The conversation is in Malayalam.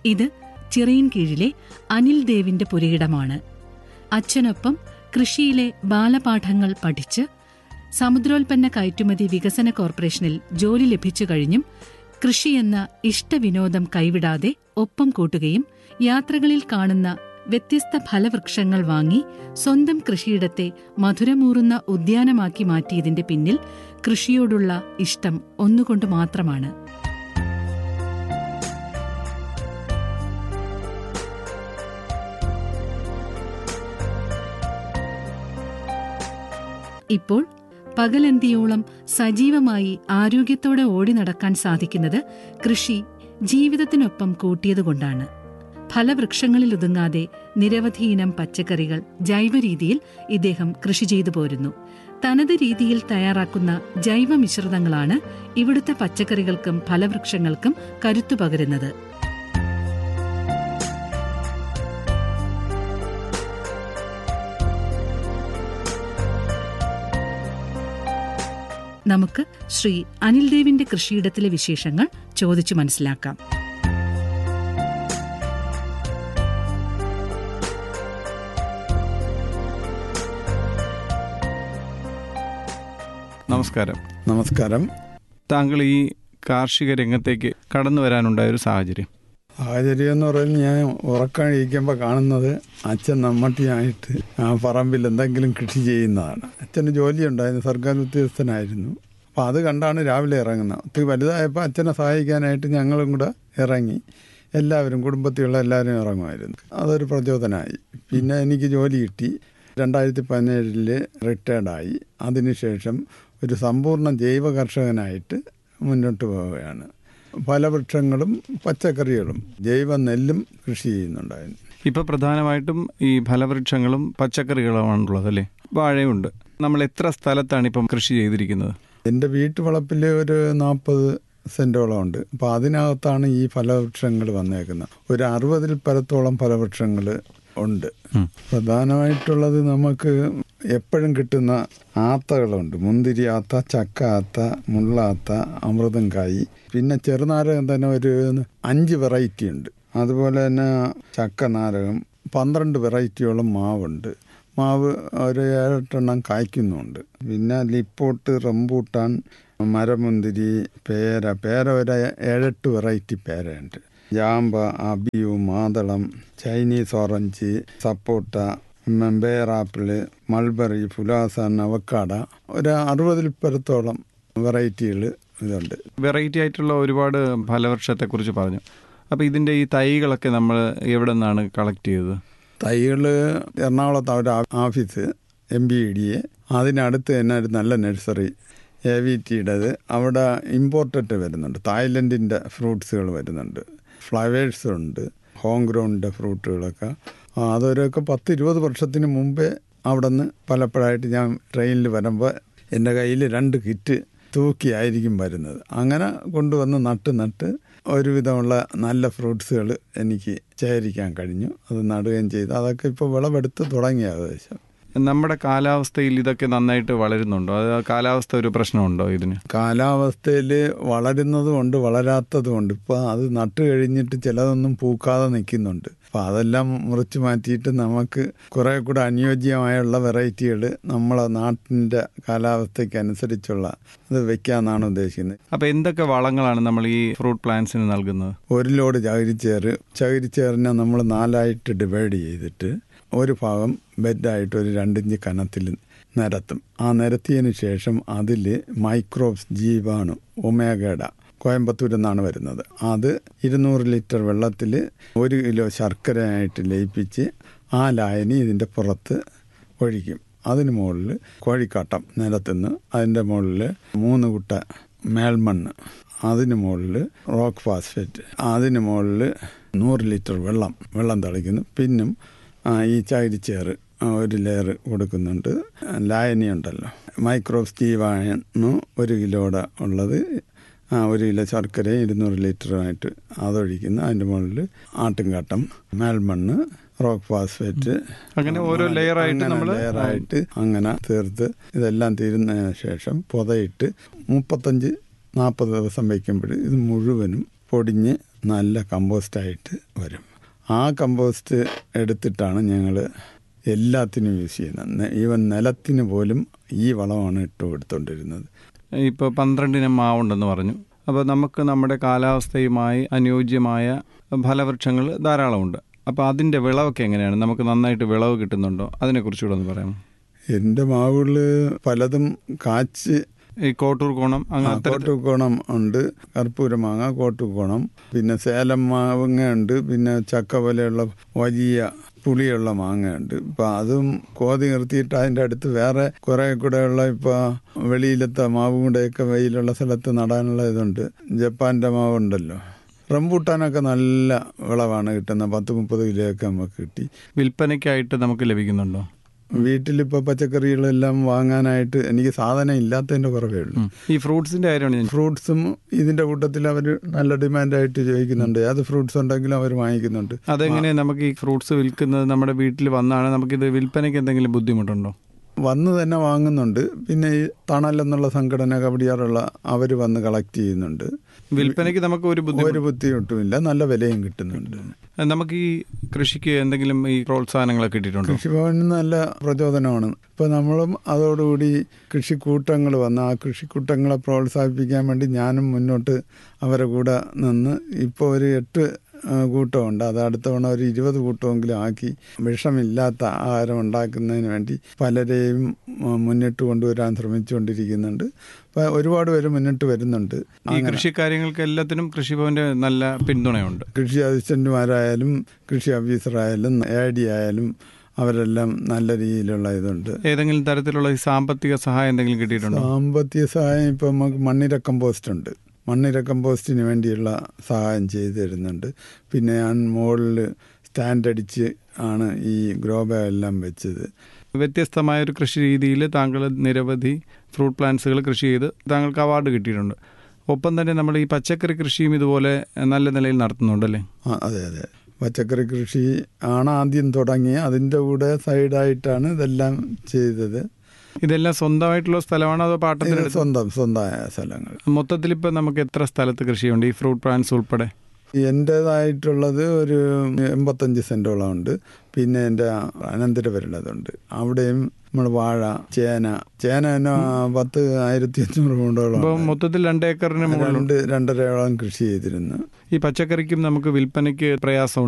ഇത് ചിറയിൻ കീഴിലെ അനിൽ ദേവിന്റെ പുരയിടമാണ് അച്ഛനൊപ്പം കൃഷിയിലെ ബാലപാഠങ്ങൾ പഠിച്ച് സമുദ്രോൽപ്പന്ന കയറ്റുമതി വികസന കോർപ്പറേഷനിൽ ജോലി ലഭിച്ചു കഴിഞ്ഞും കൃഷിയെന്ന ഇഷ്ടവിനോദം കൈവിടാതെ ഒപ്പം കൂട്ടുകയും യാത്രകളിൽ കാണുന്ന വ്യത്യസ്ത ഫലവൃക്ഷങ്ങൾ വാങ്ങി സ്വന്തം കൃഷിയിടത്തെ മധുരമൂറുന്ന ഉദ്യാനമാക്കി മാറ്റിയതിന്റെ പിന്നിൽ കൃഷിയോടുള്ള ഇഷ്ടം ഒന്നുകൊണ്ട് മാത്രമാണ് ഇപ്പോൾ പകലന്തിയോളം സജീവമായി ആരോഗ്യത്തോടെ ഓടി നടക്കാൻ സാധിക്കുന്നത് കൃഷി ജീവിതത്തിനൊപ്പം കൂട്ടിയതുകൊണ്ടാണ് ഫലവൃക്ഷങ്ങളിൽ ഒതുങ്ങാതെ നിരവധി ഇനം പച്ചക്കറികൾ ജൈവരീതിയിൽ ഇദ്ദേഹം കൃഷി ചെയ്തു പോരുന്നു തനത് രീതിയിൽ തയ്യാറാക്കുന്ന ജൈവ മിശ്രിതങ്ങളാണ് ഇവിടുത്തെ പച്ചക്കറികൾക്കും ഫലവൃക്ഷങ്ങൾക്കും കരുത്തു പകരുന്നത് നമുക്ക് ശ്രീ അനിൽ ദേവിന്റെ കൃഷിയിടത്തിലെ വിശേഷങ്ങൾ ചോദിച്ചു മനസ്സിലാക്കാം നമസ്കാരം നമസ്കാരം താങ്കൾ ഈ കാർഷിക രംഗത്തേക്ക് കടന്നു വരാനുണ്ടായ ഒരു സാഹചര്യം സാഹചര്യം എന്ന് പറയുന്നത് ഞാൻ ഉറക്കാനിരിക്കുമ്പോൾ കാണുന്നത് അച്ഛൻ നമ്മട്ടിയായിട്ട് ആ പറമ്പിൽ എന്തെങ്കിലും കൃഷി ചെയ്യുന്നതാണ് അച്ഛന് ജോലിയുണ്ടായിരുന്നു സർക്കാർ ഉദ്യോഗസ്ഥനായിരുന്നു അപ്പോൾ അത് കണ്ടാണ് രാവിലെ ഇറങ്ങുന്നത് ഒത്തിരി വലുതായപ്പോൾ അച്ഛനെ സഹായിക്കാനായിട്ട് ഞങ്ങളും കൂടെ ഇറങ്ങി എല്ലാവരും കുടുംബത്തിലുള്ള എല്ലാവരും ഇറങ്ങുമായിരുന്നു അതൊരു പ്രചോദനമായി പിന്നെ എനിക്ക് ജോലി കിട്ടി രണ്ടായിരത്തി പതിനേഴില് റിട്ടയർഡായി അതിനുശേഷം ഒരു സമ്പൂർണ്ണ ജൈവ കർഷകനായിട്ട് മുന്നോട്ട് പോവുകയാണ് ഫലവൃക്ഷങ്ങളും പച്ചക്കറികളും ജൈവ നെല്ലും കൃഷി ചെയ്യുന്നുണ്ടായിരുന്നു ഇപ്പൊ പ്രധാനമായിട്ടും ഈ ഫലവൃക്ഷങ്ങളും പച്ചക്കറികളുമാണുള്ളത് അല്ലേ വാഴയുണ്ട് നമ്മൾ എത്ര സ്ഥലത്താണ് ഇപ്പം കൃഷി ചെയ്തിരിക്കുന്നത് എൻ്റെ വീട്ടുവളപ്പിൽ ഒരു നാൽപ്പത് സെൻറ്റോളം ഉണ്ട് അപ്പോൾ അതിനകത്താണ് ഈ ഫലവൃക്ഷങ്ങൾ വന്നേക്കുന്നത് ഒരു അറുപതിൽ പരത്തോളം ഫലവൃക്ഷങ്ങൾ ഉണ്ട് ഉം. പ്രധാനമായിട്ടുള്ളത് നമുക്ക് എപ്പോഴും കിട്ടുന്ന ആത്തകളുണ്ട് മുന്തിരി ആത്ത ചക്ക ആത്ത മുള്ളാത്ത അമൃതംകായി പിന്നെ ചെറുനാരകം തന്നെ ഒരു അഞ്ച് വെറൈറ്റി ഉണ്ട് അതുപോലെ തന്നെ ചക്ക നാരകം പന്ത്രണ്ട് വെറൈറ്റിയോളം മാവുണ്ട് മാവ് ഒരു ഏഴെട്ടെണ്ണം കായ്ക്കുന്നുണ്ട് പിന്നെ ലിപ്പോട്ട് റംബൂട്ടാൻ മരമുന്തിരി പേര പേര ഒരു ഏഴെട്ട് വെറൈറ്റി പേരയുണ്ട് ജാമ്പ അബിയു മാതളം ചൈനീസ് ഓറഞ്ച് സപ്പോട്ട ബേറാപ്പിള് മൾബറി പുലാസ നവക്കാട ഒരു അറുപതിൽ പരത്തോളം വെറൈറ്റികൾ ഇതുണ്ട് വെറൈറ്റി ആയിട്ടുള്ള ഒരുപാട് ഫലവൃക്ഷത്തെ കുറിച്ച് പറഞ്ഞു അപ്പൊ ഇതിന്റെ ഈ തൈകളൊക്കെ നമ്മൾ എവിടെ നിന്നാണ് കളക്ട് ചെയ്തത് തൈകൾ എറണാകുളത്ത് ഒരു ആ- ഓഫീസ് എം ബി ഇ ഡിയെ അതിനടുത്ത് തന്നെ ഒരു നല്ല നഴ്സറി എ വി ടിയുടേത് അവിടെ ഇമ്പോർട്ടഡ് വരുന്നുണ്ട് തായ്ലൻഡിൻ്റെ ഫ്രൂട്ട്സുകൾ വരുന്നുണ്ട് ഫ്ലവേഴ്സ് ഉണ്ട് ഹോം ഗ്രൗണ്ടിൻ്റെ ഫ്രൂട്ടുകളൊക്കെ ആ, അതൊരൊക്കെ പത്ത് ഇരുപത് വർഷത്തിന് മുമ്പേ അവിടെ നിന്ന് പലപ്പോഴായിട്ട് ഞാൻ ട്രെയിനിൽ വരുമ്പോൾ എൻ്റെ കയ്യിൽ രണ്ട് കിറ്റ് തൂക്കിയായിരിക്കും വരുന്നത് അങ്ങനെ കൊണ്ടുവന്ന് നട്ട് നട്ട് ഒരുവിധമുള്ള നല്ല ഫ്രൂട്ട്സുകൾ എനിക്ക് ശേഖരിക്കാൻ കഴിഞ്ഞു അത് നടുകയും ചെയ്തു അതൊക്കെ ഇപ്പോൾ വിളവെടുത്ത് തുടങ്ങി ഏകദേശം നമ്മുടെ കാലാവസ്ഥയിൽ ഇതൊക്കെ നന്നായിട്ട് വളരുന്നുണ്ടോ അത് കാലാവസ്ഥ ഒരു പ്രശ്നമുണ്ടോ ഇതിന് കാലാവസ്ഥയിൽ വളരുന്നതുമുണ്ട് വളരാത്തതുമുണ്ട് ഇപ്പോൾ അത് നട്ട് കഴിഞ്ഞിട്ട് ചിലതൊന്നും പൂക്കാതെ നിൽക്കുന്നുണ്ട് അപ്പോൾ അതെല്ലാം മുറിച്ച് മാറ്റിയിട്ട് നമുക്ക് കുറേ കൂടെ അനുയോജ്യമായുള്ള വെറൈറ്റികൾ നമ്മളെ നാട്ടിൻ്റെ കാലാവസ്ഥയ്ക്ക് അനുസരിച്ചുള്ള അത് വെക്കാമെന്നാണ് ഉദ്ദേശിക്കുന്നത് അപ്പൊ എന്തൊക്കെ വളങ്ങളാണ് നമ്മൾ ഈ ഫ്രൂട്ട് പ്ലാന്റ്സിന് നൽകുന്നത് ഒരു ലോഡ് ചകിരിച്ചേറ് ചകിരിച്ചേറിനെ നമ്മൾ നാലായിട്ട് ഡിവൈഡ് ചെയ്തിട്ട് ഒരു ഭാഗം ബെഡായിട്ട് ഒരു രണ്ടിഞ്ച് കനത്തിൽ നിരത്തും ആ നിരത്തിയതിന് ശേഷം അതിൽ മൈക്രോബ്സ് ജീവാണു ഒമേഗയുടെ കോയമ്പത്തൂരിൽ നിന്നാണ് വരുന്നത് അത് ഇരുന്നൂറ് ലിറ്റർ വെള്ളത്തിൽ ഒരു കിലോ ശർക്കരയായിട്ട് ലയിപ്പിച്ച് ആ ലായനി ഇതിൻ്റെ പുറത്ത് ഒഴിക്കും അതിന് മുകളിൽ കോഴിക്കാട്ടം നിലത്തുനിന്ന് അതിൻ്റെ മുകളിൽ മൂന്ന് കുട്ട മേൽമണ്ണ് അതിന് മുകളിൽ റോക്ക് ഫാസ്ഫേറ്റ് അതിന് മുകളിൽ നൂറ് ലിറ്റർ വെള്ളം വെള്ളം തളിക്കുന്നു പിന്നും ആ, ഈ ചകിരിച്ചേറ് ആ, ഒരു ലെയർ കൊടുക്കുന്നുണ്ട് ലായനി ഉണ്ടല്ലോ മൈക്രോബ്സ് ജീവാണു ഒരു കിലോയുടെ ഉള്ളത് ആ, ഒരു കിലോ ശർക്കരയും ഇരുന്നൂറ് ലിറ്ററുമായിട്ട് അതൊഴിക്കുന്നു അതിൻ്റെ മുകളിൽ ആട്ടുംകാട്ടം മേൽമണ്ണ് റോക്ക് ഫാസ്ഫേറ്റ് അങ്ങനെ ഓരോ layer ആയിട്ട് അങ്ങനെ നമ്മള് layer ആയിട്ട് അങ്ങനെ തീർത്ത് ഇതെല്ലാം തീരുന്നതിന് ശേഷം പുതയിട്ട് മുപ്പത്തഞ്ച് നാൽപ്പത് ദിവസം വയ്ക്കുമ്പോൾ ഇത് മുഴുവനും പൊടിഞ്ഞ് നല്ല കമ്പോസ്റ്റായിട്ട് വരും ആ കമ്പോസ്റ്റ് എടുത്തിട്ടാണ് ഞങ്ങൾ എല്ലാത്തിനും യൂസ് ചെയ്യുന്നത് ഈവൻ നിലത്തിന് പോലും ഈ വളമാണ് ഇട്ട് കൊടുത്തോണ്ടിരുന്നത് ഇപ്പോൾ പന്ത്രണ്ടിനം മാവുണ്ടെന്ന് പറഞ്ഞു അപ്പോൾ നമുക്ക് നമ്മുടെ കാലാവസ്ഥയുമായി അനുയോജ്യമായ ഫലവൃക്ഷങ്ങൾ ധാരാളമുണ്ട് അപ്പോൾ അതിൻ്റെ വിളവൊക്കെ എങ്ങനെയാണ് നമുക്ക് നന്നായിട്ട് വിളവ് കിട്ടുന്നുണ്ടോ അതിനെക്കുറിച്ചുകൂടെ ഒന്ന് പറയാമോ എൻ്റെ മാവുകളിൽ പലതും കാച്ച് ഈ കോട്ടൂർ കോണം ആ, അങ്ങനെ അത്തരത്തിൽ- കോട്ടുകോണം ഉണ്ട് കർപ്പൂര മാങ്ങ കോട്ടുകോണം പിന്നെ സേലം മാങ്ങ ഉണ്ട് പിന്നെ ചക്ക പോലെയുള്ള വലിയ പുളിയുള്ള മാങ്ങ ഉണ്ട് ഇപ്പം അതും കോതി നിർത്തിയിട്ട് അതിൻ്റെ അടുത്ത് വേറെ കുറെ കൂടെയുള്ള ഇപ്പോൾ വെളിയിലത്തെ മാവും കൂടെയൊക്കെ വെയിലുള്ള സ്ഥലത്ത് നടാനുള്ള ഇതുണ്ട് ജപ്പാൻ്റെ മാവുണ്ടല്ലോ റംബൂട്ടാനൊക്കെ നല്ല വിളവാണ് കിട്ടുന്നത് പത്ത് മുപ്പത് കിലോയൊക്കെ നമുക്ക് കിട്ടി വിൽപ്പനയ്ക്കായിട്ട് നമുക്ക് ലഭിക്കുന്നുണ്ടോ വീട്ടിലിപ്പോൾ പച്ചക്കറികളെല്ലാം വാങ്ങാനായിട്ട് എനിക്ക് സാധനം ഇല്ലാത്തതിൻ്റെ കുറവേ ഉള്ളൂ ഉം. ഈ ഫ്രൂട്ട്സിന്റെ കാര്യമാണ് ഞാൻ ഫ്രൂട്ട്സും ഇതിന്റെ കൂട്ടത്തിൽ അവർ നല്ല ഡിമാൻഡായിട്ട് ചോദിക്കുന്നുണ്ട് അത് ഫ്രൂട്ട്സ് ഉണ്ടെങ്കിലും അവർ വാങ്ങിക്കുന്നുണ്ട് അതെങ്ങനെ നമുക്ക് ഈ ഫ്രൂട്ട്സ് വിൽക്കുന്നത് നമ്മുടെ വീട്ടിൽ വന്നാണ് നമുക്കിത് വിൽപ്പനയ്ക്ക് എന്തെങ്കിലും ബുദ്ധിമുട്ടുണ്ടോ വന്ന് തന്നെ വാങ്ങുന്നുണ്ട് പിന്നെ ഈ തണൽ എന്നുള്ള സംഘടന കബഡിയാറുള്ള അവർ വന്ന് കളക്ട് ചെയ്യുന്നുണ്ട് വിൽപ്പനയ്ക്ക് നമുക്ക് ഒരു ബുദ്ധിമുട്ട് ഒരു ബുദ്ധിമുട്ടുമില്ല നല്ല വിലയും കിട്ടുന്നുണ്ട് നമുക്ക് ഈ കൃഷിക്ക് എന്തെങ്കിലും ഈ പ്രോത്സാഹനങ്ങളൊക്കെ കിട്ടിയിട്ടുണ്ടോ കൃഷിഭവന് നല്ല പ്രചോദനമാണ് ഇപ്പോൾ നമ്മളും അതോടുകൂടി കൃഷിക്കൂട്ടങ്ങൾ വന്ന് ആ കൃഷിക്കൂട്ടങ്ങളെ പ്രോത്സാഹിപ്പിക്കാൻ വേണ്ടി ഞാനും മുന്നോട്ട് അവരെ കൂടെ നിന്ന് ഇപ്പോൾ ഒരു എട്ട് ആ, കൂട്ടമുണ്ട് അത് അടുത്ത തവണ ഒരു ഇരുപത് കൂട്ടമെങ്കിലും ആക്കി വിഷമില്ലാത്ത ആഹാരം ഉണ്ടാക്കുന്നതിന് വേണ്ടി പലരെയും ആ, മുന്നിട്ട് കൊണ്ടുവരാൻ ശ്രമിച്ചുകൊണ്ടിരിക്കുന്നുണ്ട് അപ്പോൾ ഒരുപാട് പേര് മുന്നിട്ട് വരുന്നുണ്ട് ഈ കൃഷി കാര്യങ്ങൾക്ക് എല്ലാത്തിനും കൃഷിഭവന്റെ നല്ല പിന്തുണയുണ്ട് കൃഷി അസിസ്റ്റന്റുമാരായാലും കൃഷി ഓഫീസറായാലും എ ഡി ആയാലും അവരെല്ലാം നല്ല രീതിയിലുള്ള ഇതുണ്ട് ഏതെങ്കിലും തരത്തിലുള്ള ഈ സാമ്പത്തിക സഹായം എന്തെങ്കിലും കിട്ടിയിട്ടുണ്ടോ സാമ്പത്തിക സഹായം ഇപ്പം നമുക്ക് മണ്ണിര കമ്പോസ്റ്റ് ഉണ്ട് മണ്ണിര കമ്പോസ്റ്റിന് വേണ്ടിയുള്ള സഹായം ചെയ്തു തരുന്നുണ്ട് പിന്നെ ഞാൻ മുകളിൽ സ്റ്റാൻഡ് അടിച്ച് ആണ് ഈ ഗ്രോ ബാഗ് എല്ലാം വെച്ചത് വ്യത്യസ്തമായ ഒരു കൃഷി രീതിയിൽ താങ്കൾ നിരവധി ഫ്രൂട്ട് പ്ലാന്റ്സുകൾ കൃഷി ചെയ്ത് താങ്കൾക്ക് അവാർഡ് കിട്ടിയിട്ടുണ്ട് ഒപ്പം തന്നെ നമ്മൾ ഈ പച്ചക്കറി കൃഷിയും ഇതുപോലെ നല്ല നിലയിൽ നടത്തുന്നുണ്ടല്ലേ ആ അതെ അതെ പച്ചക്കറി കൃഷി ആണ് ആദ്യം തുടങ്ങി അതിൻ്റെ കൂടെ സൈഡായിട്ടാണ് ഇതെല്ലാം ചെയ്തത് ഇതെല്ലാം സ്വന്തമായിട്ടുള്ള സ്ഥലമാണോ അതോ ഇത് പാട്ടത്തിനെടുത്ത് സ്വന്തം സ്വന്തമായ സ്ഥലങ്ങൾ മൊത്തത്തിൽ ഇപ്പം നമുക്ക് എത്ര സ്ഥലത്ത് കൃഷിയുണ്ട് ഈ ഫ്രൂട്ട് പ്ലാന്റ്സ് ഉൾപ്പെടെ എൻ്റേതായിട്ടുള്ളത് ഒരു എൺപത്തഞ്ച് സെൻറ്റോളം ഉണ്ട് പിന്നെ എൻ്റെ അനന്തരവരുള്ളതുണ്ട് അവിടെയും നമ്മൾ വാഴ ചേന ചേന തന്നെ പത്ത് ആയിരത്തി അഞ്ഞൂറ് കൊണ്ടോളം ഇപ്പം മൊത്തത്തിൽ രണ്ട് ഏക്കറിന് മുകളിൽ രണ്ട് രണ്ടരയോളം കൃഷി ചെയ്തിരുന്നു ഈ പച്ചക്കറിക്കും നമുക്ക് വിൽപ്പനയ്ക്ക് പ്രയാസം